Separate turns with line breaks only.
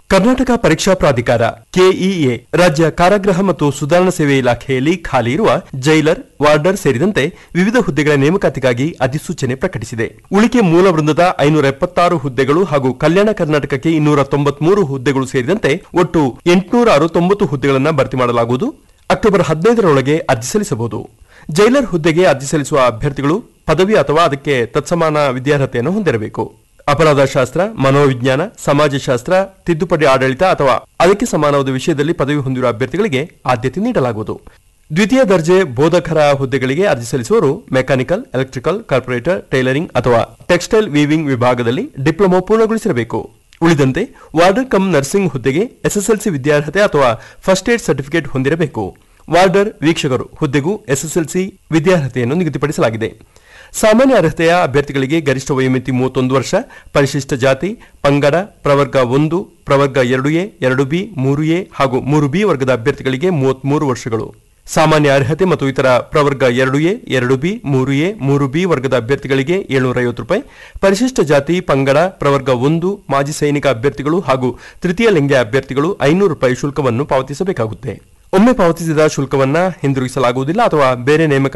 ಕರ್ನಾಟಕ ಪರೀಕ್ಷಾ ಪ್ರಾಧಿಕಾರ ಕೆಇಎ ರಾಜ್ಯ ಕಾರಾಗೃಹ ಮತ್ತು ಸುಧಾರಣಾ ಸೇವೆ ಇಲಾಖೆಯಲ್ಲಿ ಖಾಲಿ ಇರುವ ಜೈಲರ್ ವಾರ್ಡರ್ ಸೇರಿದಂತೆ ವಿವಿಧ ಹುದ್ದೆಗಳ ನೇಮಕಾತಿಗಾಗಿ ಅಧಿಸೂಚನೆ ಪ್ರಕಟಿಸಿದೆ ಉಳಿಕೆ ಮೂಲ ವೃಂದದ ಐನೂರ ಎಪ್ಪತ್ತಾರು ಹುದ್ದೆಗಳು ಹಾಗೂ ಕಲ್ಯಾಣ ಕರ್ನಾಟಕಕ್ಕೆ ಇನ್ನೂರ ತೊಂಬತ್ಮೂರು ಹುದ್ದೆಗಳು ಸೇರಿದಂತೆ ಒಟ್ಟು ಎಂಟುನೂರ ಅರವತ್ತೊಂಬತ್ತು ಹುದ್ದೆಗಳನ್ನು ಭರ್ತಿ ಮಾಡಲಾಗುವುದು ಅಕ್ಟೋಬರ್ ಹದಿನೈದರೊಳಗೆ ಅರ್ಜಿ ಸಲ್ಲಿಸಬಹುದು ಜೈಲರ್ ಹುದ್ದೆಗೆ ಅರ್ಜಿ ಸಲ್ಲಿಸುವ ಅಭ್ಯರ್ಥಿಗಳು ಪದವಿ ಅಥವಾ ಅದಕ್ಕೆ ತತ್ಸಮಾನ ವಿದ್ಯಾರ್ಹತೆಯನ್ನು ಹೊಂದಿರಬೇಕು ಅಪರಾಧ ಶಾಸ್ತ್ರ ಮನೋವಿಜ್ಞಾನ ಸಮಾಜಶಾಸ್ತ್ರ ತಿದ್ದುಪಡಿ ಆಡಳಿತ ಅಥವಾ ಅದಕ್ಕೆ ಸಮಾನವಾದ ವಿಷಯದಲ್ಲಿ ಪದವಿ ಹೊಂದಿರುವ ಅಭ್ಯರ್ಥಿಗಳಿಗೆ ಆದ್ಯತೆ ನೀಡಲಾಗುವುದು ದ್ವಿತೀಯ ದರ್ಜೆ ಬೋಧಕರ ಹುದ್ದೆಗಳಿಗೆ ಅರ್ಜಿ ಸಲ್ಲಿಸುವವರು ಮೆಕ್ಯಾನಿಕಲ್ ಎಲೆಕ್ಟ್ರಿಕಲ್ ಕಾರ್ಪೊರೇಟರ್ ಟೈಲರಿಂಗ್ ಅಥವಾ ಟೆಕ್ಸ್ಟೈಲ್ ವೀವಿಂಗ್ ವಿಭಾಗದಲ್ಲಿ ಡಿಪ್ಲೊಮಾ ಪೂರ್ಣಗೊಳಿಸಿರಬೇಕು ಉಳಿದಂತೆ ವಾರ್ಡರ್ ಕಮ್ ನರ್ಸಿಂಗ್ ಹುದ್ದೆಗೆ ಎಸ್ಎಸ್ಎಲ್ಸಿ ವಿದ್ಯಾರ್ಹತೆ ಅಥವಾ ಫಸ್ಟ್ ಏಡ್ ಸರ್ಟಿಫಿಕೇಟ್ ಹೊಂದಿರಬೇಕು ವಾರ್ಡರ್ ವೀಕ್ಷಕರು ಹುದ್ದೆಗೂ ಎಸ್ಎಸ್ಎಲ್ಸಿ ವಿದ್ಯಾರ್ಹತೆಯನ್ನು ನಿಗದಿಪಡಿಸಲಾಗಿದೆ ಸಾಮಾನ್ಯ ಅರ್ಹತೆಯ ಅಭ್ಯರ್ಥಿಗಳಿಗೆ ಗರಿಷ್ಠ ವಯೋಮಿತಿ ಮೂವತ್ತೊಂದು ವರ್ಷ ಪರಿಶಿಷ್ಟ ಜಾತಿ ಪಂಗಡ ಪ್ರವರ್ಗ ಒಂದು ಪ್ರವರ್ಗ ಎರಡು ಎ ಎರಡು ಬಿ ಮೂರು ಎ ಹಾಗೂ ಮೂರು ಬಿ ವರ್ಗದ ಅಭ್ಯರ್ಥಿಗಳಿಗೆ ಮೂವತ್ಮೂರು ವರ್ಷಗಳು ಸಾಮಾನ್ಯ ಅರ್ಹತೆ ಮತ್ತು ಇತರ ಪ್ರವರ್ಗ ಎರಡು ಎ ಎರಡು ಬಿ ಮೂರು ಎ ಮೂರು ಬಿ ವರ್ಗದ ಅಭ್ಯರ್ಥಿಗಳಿಗೆ ಏಳ್ನೂರ ಐವತ್ತು ರೂಪಾಯಿ ಪರಿಶಿಷ್ಟ ಜಾತಿ ಪಂಗಡ ಪ್ರವರ್ಗ ಒಂದು ಮಾಜಿ ಸೈನಿಕ ಅಭ್ಯರ್ಥಿಗಳು ಹಾಗೂ ತೃತೀಯ ಲಿಂಗ ಅಭ್ಯರ್ಥಿಗಳು ಐನೂರು ರೂಪಾಯಿ ಶುಲ್ಕವನ್ನು ಪಾವತಿಸಬೇಕಾಗುತ್ತೆ ಒಮ್ಮೆ ಪಾವತಿಸಿದ ಶುಲ್ಕವನ್ನ ಹಿಂದಿರುಗಿಸಲಾಗುವುದಿಲ್ಲ ಅಥವಾ ಬೇರೆ ನೇಮಕ